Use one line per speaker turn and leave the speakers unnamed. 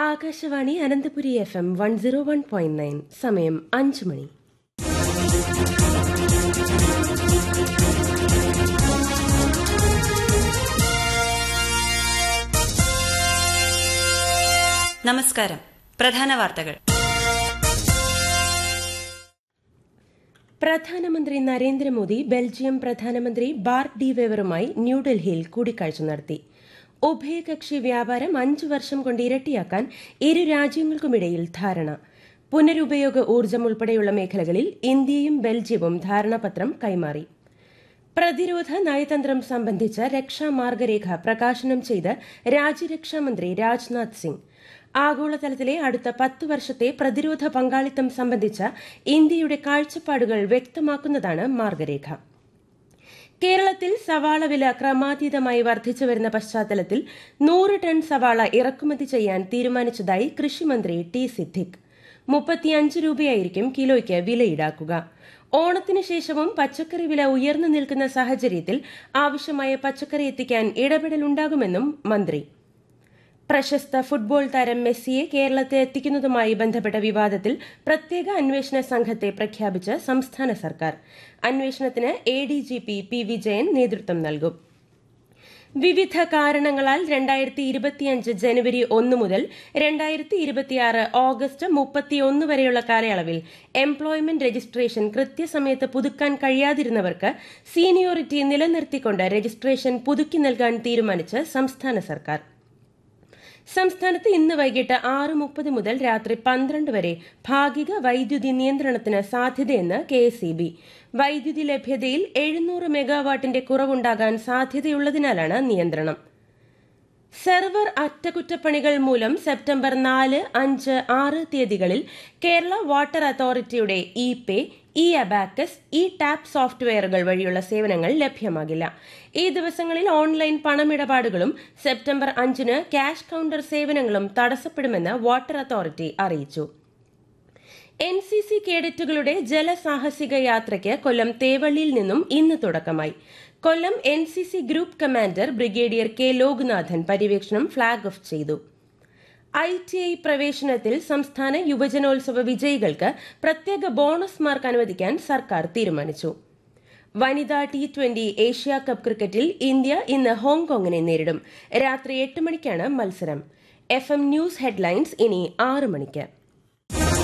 Akashvani Ananthapuri F M one zero one point nine സമയം അഞ്ച് മണി
നമസ്കാരം പ്രധാന വാർത്തകൾ
പ്രധാനമന്ത്രി നരേന്ദ്രമോദി ബെൽജിയം പ്രധാനമന്ത്രി ബാർട്ട് ഡി വെവറുമായി ന്യൂഡൽഹിയിൽ കൂടിക്കാഴ്ച നടത്തി ഉഭയകക്ഷി വ്യാപാരം അഞ്ചു വർഷം കൊണ്ട് ഇരട്ടിയാക്കാൻ ഇരു രാജ്യങ്ങൾക്കുമിടയിൽ ധാരണ പുനരുപയോഗ ഊർജ്ജം ഉൾപ്പെടെയുള്ള മേഖലകളിൽ ഇന്ത്യയും ബെൽജിയവും ധാരണാപത്രം കൈമാറി പ്രതിരോധ നയതന്ത്രം സംബന്ധിച്ച രക്ഷാമാർഗരേഖ പ്രകാശനം ചെയ്ത് രാജ്യരക്ഷാമന്ത്രി രാജ്നാഥ് സിംഗ് ആഗോളതലത്തിലെ അടുത്ത പത്ത് വർഷത്തെ പ്രതിരോധ പങ്കാളിത്തം സംബന്ധിച്ച ഇന്ത്യയുടെ കാഴ്ചപ്പാടുകൾ വ്യക്തമാക്കുന്നതാണ് മാർഗരേഖ കേരളത്തിൽ സവാള വില ക്രമാതീതമായി വർദ്ധിച്ചു വരുന്ന പശ്ചാത്തലത്തിൽ നൂറ് ടൺ സവാള ഇറക്കുമതി ചെയ്യാൻ തീരുമാനിച്ചതായി കൃഷിമന്ത്രി ടി സിദ്ദിഖ് മുപ്പത്തിയഞ്ച് രൂപയായിരിക്കും കിലോയ്ക്ക് വില ഈടാക്കുക ഓണത്തിന് ശേഷവും പച്ചക്കറി വില ഉയർന്നു നിൽക്കുന്ന സാഹചര്യത്തിൽ ആവശ്യമായ പച്ചക്കറി എത്തിക്കാൻ ഇടപെടലുണ്ടാകുമെന്നും മന്ത്രി പ്രശസ്ത ഫുട്ബോൾ താരം മെസ്സിയെ കേരളത്തിൽ എത്തിക്കുന്നതുമായി ബന്ധപ്പെട്ട വിവാദത്തിൽ പ്രത്യേക അന്വേഷണ സംഘത്തെ പ്രഖ്യാപിച്ച് സംസ്ഥാന സർക്കാർ അന്വേഷണത്തിന് A D G P P Vijayan നേതൃത്വം നൽകും വിവിധ കാരണങ്ങളാൽ രണ്ടായിരത്തി ഇരുപത്തിയഞ്ച് ജനുവരി ഒന്ന് മുതൽ രണ്ടായിരത്തി ഇരുപത്തിയാറ് ഓഗസ്റ്റ് മുപ്പത്തിയൊന്ന് വരെയുള്ള കാലയളവിൽ എംപ്ലോയ്മെന്റ് രജിസ്ട്രേഷൻ കൃത്യസമയത്ത് പുതുക്കാൻ കഴിയാതിരുന്നവർക്ക് സീനിയോറിറ്റി നിലനിർത്തിക്കൊണ്ട് രജിസ്ട്രേഷൻ പുതുക്കി നൽകാൻ തീരുമാനിച്ച് സംസ്ഥാന സർക്കാർ സംസ്ഥാനത്ത് ഇന്ന് വൈകിട്ട് ആറ് മുപ്പത് മുതൽ രാത്രി പന്ത്രണ്ട് വരെ ഭാഗിക വൈദ്യുതി നിയന്ത്രണത്തിന് സാധ്യതയെന്ന് കെ എസ് ഇ ബി വൈദ്യുതി ലഭ്യതയിൽ എഴുന്നൂറ് മെഗാവാട്ടിന്റെ കുറവുണ്ടാകാൻ സാധ്യതയുള്ളതിനാലാണ് നിയന്ത്രണം സെർവർ അറ്റകുറ്റപ്പണികൾ മൂലം സെപ്റ്റംബർ നാല് അഞ്ച് ആറ് തീയതികളിൽ കേരള വാട്ടർ അതോറിറ്റിയുടെ E pay E abacus E tap സോഫ്റ്റ്വെയറുകൾ വഴിയുള്ള സേവനങ്ങൾ ലഭ്യമാകില്ല ഈ ദിവസങ്ങളിൽ ഓൺലൈൻ പണമിടപാടുകളും സെപ്റ്റംബർ അഞ്ചിന് ക്യാഷ് കൌണ്ടർ സേവനങ്ങളും തടസ്സപ്പെടുമെന്ന് വാട്ടർ അതോറിറ്റി അറിയിച്ചു എൻ സി സി കേഡറ്റുകളുടെ ജലസാഹസിക യാത്രയ്ക്ക് കൊല്ലം തേവള്ളിയിൽ നിന്നും ഇന്ന് തുടക്കമായി Kollam N C C group commander brigadier K Loknathan പര്യവേക്ഷണം ഫ്ളാഗ് ഓഫ് ചെയ്തു ഐ ടി ഐ പ്രവേശനത്തിൽ സംസ്ഥാന യുവജനോത്സവ വിജയികൾക്ക് പ്രത്യേക ബോണസ് മാർക്ക് അനുവദിക്കാൻ സർക്കാർ തീരുമാനിച്ചു വനിതാ ടി ട്വന്റി ഏഷ്യ കപ്പ് ക്രിക്കറ്റിൽ ഇന്ത്യ ഇന്ന് ഹോങ്കോങ്ങിനെ നേരിടും രാത്രി എട്ട് മണിക്കാണ് മത്സരം എഫ് എം ന്യൂസ് ഹെഡ്ലൈൻസ് ഇനി ആറ് മണിക്ക്